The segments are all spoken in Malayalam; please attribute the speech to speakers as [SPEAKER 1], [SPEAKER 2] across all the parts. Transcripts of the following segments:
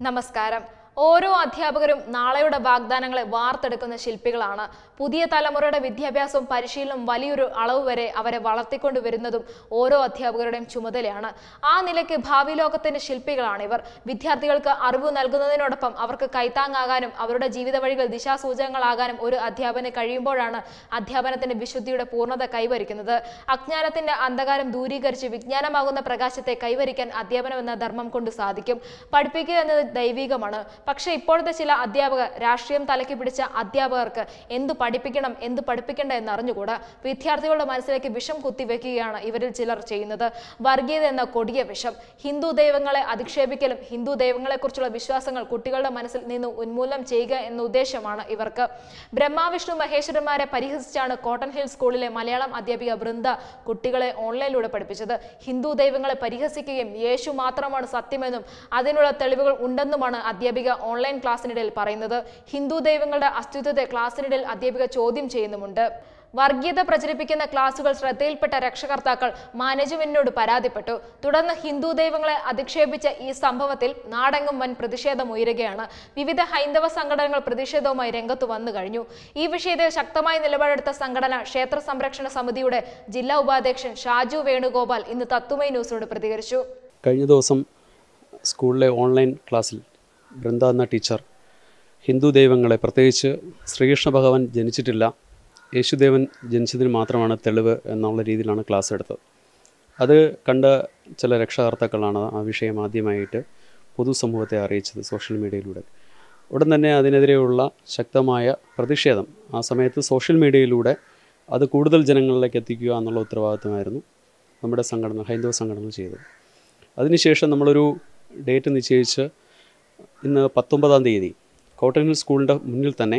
[SPEAKER 1] നമസ്കാരം ഓരോ അധ്യാപകരും നാളെയുടെ വാഗ്ദാനങ്ങളെ വാർത്തെടുക്കുന്ന ശില്പികളാണ് പുതിയ തലമുറയുടെ വിദ്യാഭ്യാസവും പരിശീലനവും വലിയൊരു അളവ് വരെ അവരെ വളർത്തിക്കൊണ്ടു വരുന്നതും ഓരോ അധ്യാപകരുടെയും ചുമതലയാണ് ആ നിലയ്ക്ക് ഭാവി ലോകത്തിന്റെ ശില്പികളാണ് ഇവർ വിദ്യാർത്ഥികൾക്ക് അറിവ് നൽകുന്നതിനോടൊപ്പം അവർക്ക് കൈത്താങ്ങാകാനും അവരുടെ ജീവിത വഴികൾ ദിശാസൂചകങ്ങളാകാനും ഒരു അധ്യാപന കഴിയുമ്പോഴാണ് അധ്യാപനത്തിന്റെ വിശുദ്ധിയുടെ പൂർണ്ണത കൈവരിക്കുന്നത് അജ്ഞാനത്തിന്റെ അന്ധകാരം ദൂരീകരിച്ച് വിജ്ഞാനമാകുന്ന പ്രകാശത്തെ കൈവരിക്കാൻ അധ്യാപനം എന്ന ധർമ്മം കൊണ്ട് സാധിക്കും പഠിപ്പിക്കുക എന്നത് ദൈവികമാണ് പക്ഷേ ഇപ്പോഴത്തെ ചില അധ്യാപകർ രാഷ്ട്രീയം തലയ്ക്ക് പിടിച്ച അധ്യാപകർക്ക് എന്ത് പഠിപ്പിക്കണം എന്ത് പഠിപ്പിക്കേണ്ട എന്ന് അറിഞ്ഞുകൂടാ വിദ്യാർത്ഥികളുടെ മനസ്സിലേക്ക് വിഷം കുത്തിവെക്കുകയാണ് ഇവരിൽ ചിലർ ചെയ്യുന്നത് വർഗീയത എന്ന കൊടിയ വിഷം ഹിന്ദു ദൈവങ്ങളെ അധിക്ഷേപിക്കലും ഹിന്ദു ദൈവങ്ങളെക്കുറിച്ചുള്ള വിശ്വാസങ്ങൾ കുട്ടികളുടെ മനസ്സിൽ നിന്ന് ഉന്മൂലനം ചെയ്യുക എന്ന ഉദ്ദേശമാണ് ഇവർക്ക് ബ്രഹ്മാവിഷ്ണു മഹേശ്വരന്മാരെ പരിഹസിച്ചാണ് കോട്ടൺ ഹിൽ സ്കൂളിലെ മലയാളം അധ്യാപിക വൃന്ദ കുട്ടികളെ ഓൺലൈനിലൂടെ പഠിപ്പിച്ചത് ഹിന്ദു ദൈവങ്ങളെ പരിഹസിക്കുകയും യേശു മാത്രമാണ് സത്യമെന്നും അതിനുള്ള തെളിവുകൾ ഉണ്ടെന്നുമാണ് അധ്യാപിക ഓൺലൈൻ ക്ലാസ്സിനിടയിൽ പറയുന്നത് ഹിന്ദു ദൈവങ്ങളുടെ അസ്തിത്വത്തെ ക്ലാസ്സിനിടയിൽ അധ്യാപിക ചോദ്യം ചെയ്യുന്നുമുണ്ട് വർഗീയത പ്രചരിപ്പിക്കുന്ന ക്ലാസുകൾ ശ്രദ്ധയിൽപ്പെട്ട രക്ഷകർത്താക്കൾ മാനേജ്മെന്റിനോട് പരാതിപ്പെട്ടു തുടർന്ന് ഹിന്ദു ദൈവങ്ങളെ അധിക്ഷേപിച്ച ഈ സംഭവത്തിൽ നാടെങ്ങും വൻ പ്രതിഷേധം ഉയരുകയാണ് വിവിധ ഹൈന്ദവ സംഘടനകൾ പ്രതിഷേധവുമായി രംഗത്ത് വന്നു കഴിഞ്ഞു ഈ വിഷയത്തിൽ ശക്തമായ നിലപാടെടുത്ത സംഘടന ക്ഷേത്ര സംരക്ഷണ സമിതിയുടെ ജില്ലാ ഉപാധ്യക്ഷൻ ഷാജു വേണുഗോപാൽ ഇന്ന് തത്തുമൈ ന്യൂസിനോട് പ്രതികരിച്ചു
[SPEAKER 2] കഴിഞ്ഞ ദിവസം സ്കൂളിലെ ഓൺലൈൻ ക്ലാസ്സിൽ ബൃന്ദ എന്ന ടീച്ചർ ഹിന്ദു ദൈവങ്ങളെ പ്രത്യേകിച്ച് ശ്രീകൃഷ്ണ ഭഗവാൻ ജനിച്ചിട്ടില്ല യേശുദേവൻ ജനിച്ചതിന് മാത്രമാണ് തെളിവ് എന്നുള്ള രീതിയിലാണ് ക്ലാസ് എടുത്തത് അത് കണ്ട ചില രക്ഷകർത്താക്കളാണ് ആ വിഷയം ആദ്യമായിട്ട് പൊതുസമൂഹത്തെ അറിയിച്ചത് സോഷ്യൽ മീഡിയയിലൂടെ ഉടൻ തന്നെ അതിനെതിരെയുള്ള ശക്തമായ പ്രതിഷേധം ആ സമയത്ത് സോഷ്യൽ മീഡിയയിലൂടെ അത് കൂടുതൽ ജനങ്ങളിലേക്ക് എത്തിക്കുക എന്നുള്ള ഉത്തരവാദിത്തമായിരുന്നു നമ്മുടെ സംഘടന ഹൈന്ദവ സംഘടനകൾ ചെയ്തത് അതിനുശേഷം നമ്മളൊരു ഡേറ്റ് നിശ്ചയിച്ച് ഇന്ന് പത്തൊമ്പതാം തീയതി കോട്ടൺ ഹിൽ സ്കൂളിൻ്റെ മുന്നിൽ തന്നെ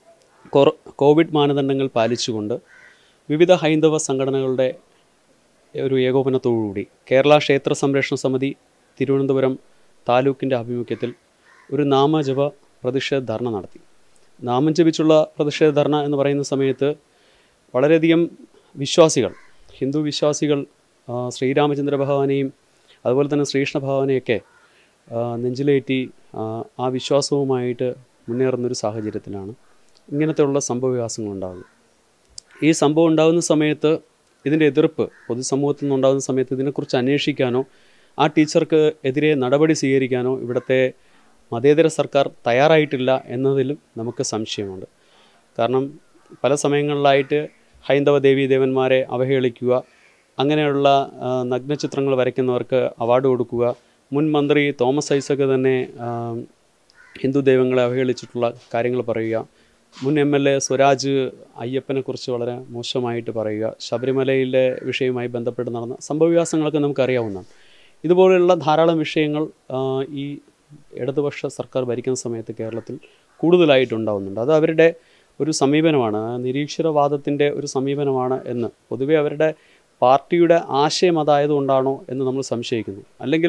[SPEAKER 2] കൊറ- കോവിഡ് മാനദണ്ഡങ്ങൾ പാലിച്ചുകൊണ്ട് വിവിധ ഹൈന്ദവ സംഘടനകളുടെ ഒരു ഏകോപനത്തോടുകൂടി കേരള ക്ഷേത്ര സംരക്ഷണ സമിതി തിരുവനന്തപുരം താലൂക്കിൻ്റെ ആഭിമുഖ്യത്തിൽ ഒരു നാമജപ പ്രതിഷേധ ധർണ നടത്തി നാമം ജപിച്ചുള്ള പ്രതിഷേധ ധർണ എന്ന് പറയുന്ന സമയത്ത് വളരെയധികം വിശ്വാസികൾ ഹിന്ദു വിശ്വാസികൾ ആ, ശ്രീരാമചന്ദ്ര ഭഗവാനെയും അതുപോലെ തന്നെ ശ്രീകൃഷ്ണ ഭഗവാനെയൊക്കെ ആ, നെഞ്ചിലേറ്റി ആ, ആ വിശ്വാസവുമായിട്ട് മുന്നേറുന്നൊരു സാഹചര്യത്തിലാണ് ഇങ്ങനത്തെയുള്ള സംഭവവികാസങ്ങൾ ഉണ്ടാകുന്നത് ഈ സംഭവം ഉണ്ടാകുന്ന സമയത്ത് ഇതിൻ്റെ എതിർപ്പ് പൊതുസമൂഹത്തിൽ നിന്നുണ്ടാകുന്ന സമയത്ത് ഇതിനെക്കുറിച്ച് അന്വേഷിക്കാനോ ആ ടീച്ചർക്ക് എതിരെ നടപടി സ്വീകരിക്കാനോ ഇവിടുത്തെ മതേതര സർക്കാർ തയ്യാറായിട്ടില്ല എന്നതിലും നമുക്ക് സംശയമുണ്ട് കാരണം പല സമയങ്ങളിലായിട്ട് ഹൈന്ദവ ദേവീ ദേവന്മാരെ അവഹേളിക്കുക അങ്ങനെയുള്ള ആ, നഗ്നചിത്രങ്ങൾ വരയ്ക്കുന്നവർക്ക് അവാർഡ് കൊടുക്കുക മുൻ മന്ത്രി തോമസ് ഐസക് തന്നെ ആ, ഹിന്ദു ദൈവങ്ങളെ അവഹേളിച്ചിട്ടുള്ള കാര്യങ്ങൾ പറയുക മുൻ എം എൽ എ സ്വരാജ് അയ്യപ്പനെക്കുറിച്ച് വളരെ മോശമായിട്ട് പറയുക ശബരിമലയിലെ വിഷയവുമായി ബന്ധപ്പെട്ട് നടന്ന സംഭവവികാസങ്ങളൊക്കെ നമുക്കറിയാവുന്നതാണ് ഇതുപോലെയുള്ള ധാരാളം വിഷയങ്ങൾ ആ, ഈ ഇടതുപക്ഷ സർക്കാർ ഭരിക്കുന്ന സമയത്ത് കേരളത്തിൽ കൂടുതലായിട്ടുണ്ടാവുന്നുണ്ട് അത് അവരുടെ ഒരു സമീപനമാണ് ആ നിരീശ്വരവാദത്തിൻ്റെ ഒരു സമീപനമാണ് എന്ന് പൊതുവെ അവരുടെ പാർട്ടിയുടെ ആശയം അതായതുകൊണ്ടാണോ എന്ന് നമ്മൾ സംശയിക്കുന്നു അല്ലെങ്കിൽ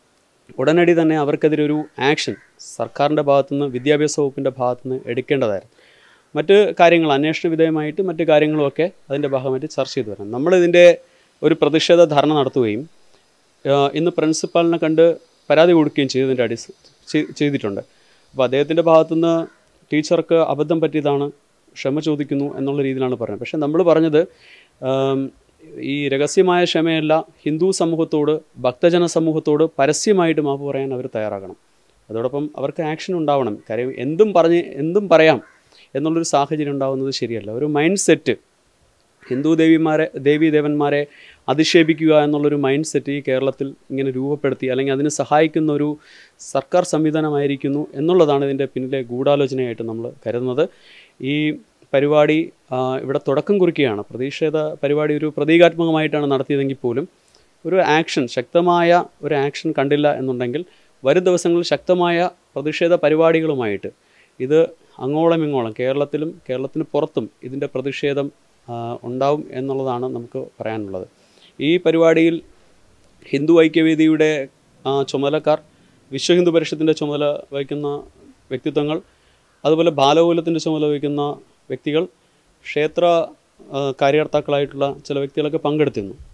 [SPEAKER 2] ഉടനടി തന്നെ അവർക്കെതിരെ ഒരു ആക്ഷൻ സർക്കാരിൻ്റെ ഭാഗത്തുനിന്ന് വിദ്യാഭ്യാസ വകുപ്പിൻ്റെ ഭാഗത്തുനിന്ന് എടുക്കേണ്ടതായിരുന്നു മറ്റ് കാര്യങ്ങൾ അന്വേഷണ വിധേയമായിട്ട് മറ്റ് കാര്യങ്ങളുമൊക്കെ അതിൻ്റെ ഭാഗമായിട്ട് ചർച്ച ചെയ്തു വരണം നമ്മളിതിൻ്റെ ഒരു പ്രതിഷേധ ധർണ നടത്തുകയും ആ, ഇന്ന് പ്രിൻസിപ്പാളിനെ കണ്ട് പരാതി കൊടുക്കുകയും ചെയ്തതിൻ്റെ അടിസ്ഥ ചെയ്- ചെയ്തിട്ടുണ്ട് അപ്പോൾ അദ്ദേഹത്തിൻ്റെ ഭാഗത്തുനിന്ന് ടീച്ചർക്ക് അബദ്ധം പറ്റിയതാണ് ക്ഷമ ചോദിക്കുന്നു എന്നുള്ള രീതിയിലാണ് പറഞ്ഞത് പക്ഷേ നമ്മൾ പറഞ്ഞത് ആം, ഈ രഹസ്യമായ ക്ഷമയല്ല ഹിന്ദു സമൂഹത്തോട് ഭക്തജന സമൂഹത്തോട് പരസ്യമായിട്ട് മാപ്പ് പറയാൻ അവർ തയ്യാറാകണം അതോടൊപ്പം അവർക്ക് ആക്ഷൻ ഉണ്ടാവണം കാര്യം എന്തും പറഞ്ഞ് എന്തും പറയാം എന്നുള്ളൊരു സാഹചര്യം ഉണ്ടാവുന്നത് ശരിയല്ല ഒരു മൈൻഡ് സെറ്റ് ഹിന്ദു ദേവിമാരെ ദേവീ ദേവന്മാരെ അധിക്ഷേപിക്കുക എന്നുള്ളൊരു മൈൻഡ് സെറ്റ് ഈ കേരളത്തിൽ ഇങ്ങനെ രൂപപ്പെടുത്തി അല്ലെങ്കിൽ അതിന് സഹായിക്കുന്ന ഒരു സർക്കാർ സംവിധാനമായിരിക്കുന്നു എന്നുള്ളതാണ് ഇതിൻ്റെ പിന്നിലെ ഗൂഢാലോചനയായിട്ട് നമ്മൾ കരുതുന്നത് ഈ പരിപാടി ആ, ഇവിടെ തുടക്കം കുറിക്കുകയാണ് പ്രതിഷേധ പരിപാടി ഒരു പ്രതീകാത്മകമായിട്ടാണ് നടത്തിയതെങ്കിൽ പോലും ഒരു ആക്ഷൻ ശക്തമായ ഒരു ആക്ഷൻ കണ്ടില്ല എന്നുണ്ടെങ്കിൽ വരും ദിവസങ്ങളിൽ ശക്തമായ പ്രതിഷേധ പരിപാടികളുമായിട്ട് ഇത് അങ്ങോളം ഇങ്ങോളം കേരളത്തിലും കേരളത്തിന് പുറത്തും ഇതിൻ്റെ പ്രതിഷേധം ആ, ഉണ്ടാവും എന്നുള്ളതാണ് നമുക്ക് പറയാനുള്ളത് ഈ പരിപാടിയിൽ ഹിന്ദു ഐക്യവേദിയുടെ ആ, ചുമതലക്കാർ വിശ്വ ഹിന്ദു പരിഷത്തിൻ്റെ ചുമതല വഹിക്കുന്ന വ്യക്തിത്വങ്ങൾ അതുപോലെ ബാലകോലത്തിൻ്റെ ചുമതല വഹിക്കുന്ന വ്യക്തികൾ ക്ഷേത്ര ആ, കാര്യകർത്താക്കളായിട്ടുള്ള ചില വ്യക്തികളൊക്കെ പങ്കെടുത്തിരുന്നു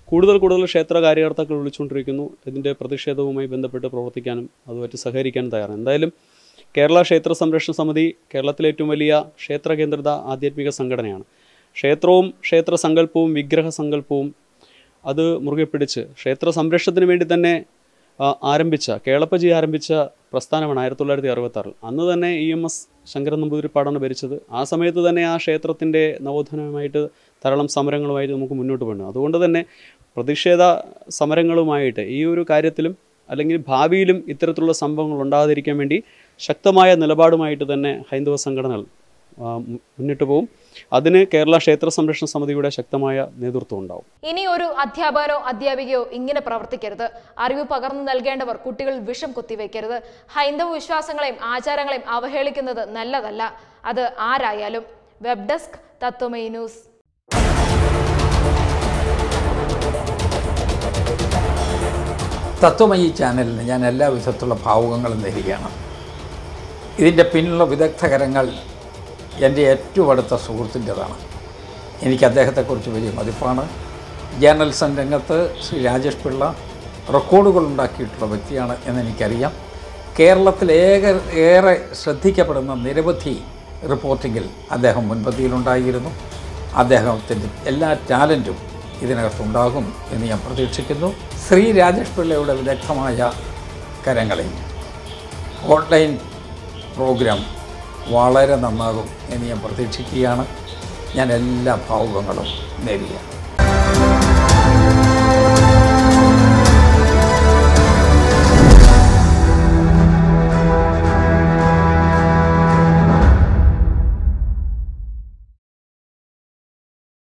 [SPEAKER 2] കൂടുതൽ കൂടുതൽ ക്ഷേത്ര കാര്യകർത്താക്കൾ വിളിച്ചുകൊണ്ടിരിക്കുന്നു ഇതിൻ്റെ പ്രതിഷേധവുമായി ബന്ധപ്പെട്ട് പ്രവർത്തിക്കാനും അതുമായിട്ട് സഹകരിക്കാനും തയ്യാറാണ് എന്തായാലും കേരള ക്ഷേത്ര സംരക്ഷണ സമിതി കേരളത്തിലെ ഏറ്റവും വലിയ ക്ഷേത്ര കേന്ദ്രിത ആധ്യാത്മിക സംഘടനയാണ് ക്ഷേത്രവും ക്ഷേത്ര സങ്കല്പവും വിഗ്രഹ സങ്കല്പവും അത് മുറുകെ പിടിച്ച് ക്ഷേത്ര സംരക്ഷണത്തിന് വേണ്ടി തന്നെ ആ, ആരംഭിച്ച കേളപ്പജി ആരംഭിച്ച പ്രസ്ഥാനമാണ് ആയിരത്തി തൊള്ളായിരത്തി അറുപത്താറിൽ അന്ന് തന്നെ ഇ എം എസ് ശങ്കരൻ നമ്പൂതിരിപ്പാടാണ് ഭരിച്ചത് ആ സമയത്ത് തന്നെ ആ ക്ഷേത്രത്തിൻ്റെ നവോത്ഥാനവുമായിട്ട് ധാരാളം സമരങ്ങളുമായിട്ട് നമുക്ക് മുന്നോട്ട് പോകണം അതുകൊണ്ട് തന്നെ പ്രതിഷേധ സമരങ്ങളുമായിട്ട് ഈ ഒരു കാര്യത്തിലും അല്ലെങ്കിൽ ഭാവിയിലും ഇത്തരത്തിലുള്ള സംഭവങ്ങൾ ഉണ്ടാകാതിരിക്കാൻ വേണ്ടി ശക്തമായ നിലപാടുമായിട്ട് തന്നെ ഹൈന്ദവ സംഘടനകൾ ആ, മു- മുന്നിട്ട് പോകും അതിന് കേരള ക്ഷേത്ര സംരക്ഷണ സമിതിയുടെ ശക്തമായ നേതൃത്വം ഉണ്ടാവും
[SPEAKER 1] ഇനി ഒരു അധ്യാപകനോ അധ്യാപികയോ ഇങ്ങനെ പ്രവർത്തിക്കരുത് അറിവ് പകർന്നു നൽകേണ്ടവർ കുട്ടികളിൽ വിഷം കുത്തിവെക്കരുത് ഹൈന്ദവ വിശ്വാസങ്ങളെയും ആചാരങ്ങളെയും അവഹേളിക്കുന്നത് നല്ലതല്ല അത് ആരായാലും web desk Tatvamayi news
[SPEAKER 3] Tatvamayi ചാനലിന് ഞാൻ എല്ലാ വിധത്തിലുള്ള ഭാവുകങ്ങളും നേരുകയാണ് ഇതിൻ്റെ പിന്നിലുള്ള വിദഗ്ധകരങ്ങൾ എൻ്റെ ഏറ്റവും അടുത്ത സുഹൃത്തിൻ്റെതാണ് എനിക്ക് അദ്ദേഹത്തെക്കുറിച്ച് വലിയ മതിപ്പാണ് ജേർണലിസം രംഗത്ത് ശ്രീ രാജേഷ് പിള്ള റെക്കോർഡുകൾ ഉണ്ടാക്കിയിട്ടുള്ള വ്യക്തിയാണ് എന്നെനിക്കറിയാം കേരളത്തിൽ ഏക ഏറെ ശ്രദ്ധിക്കപ്പെടുന്ന നിരവധി റിപ്പോർട്ടിങ്ങിൽ അദ്ദേഹം മുൻപന്തിയിലുണ്ടായിരുന്നു അദ്ദേഹത്തിൻ്റെ എല്ലാ ടാലൻറ്റും ഇതിനകത്തുണ്ടാകും എന്ന് ഞാൻ പ്രതീക്ഷിക്കുന്നു ശ്രീ രാജേഷ് പിള്ളയുടെ വിദഗ്ധമായ കരങ്ങളിൽ ഓൺലൈൻ പ്രോഗ്രാം വളരെ നന്നാകും എന്ന് ഞാൻ പ്രതീക്ഷിക്കുകയാണ് ഞാൻ എല്ലാ ഭാവുകങ്ങളും നേരുകയാണ്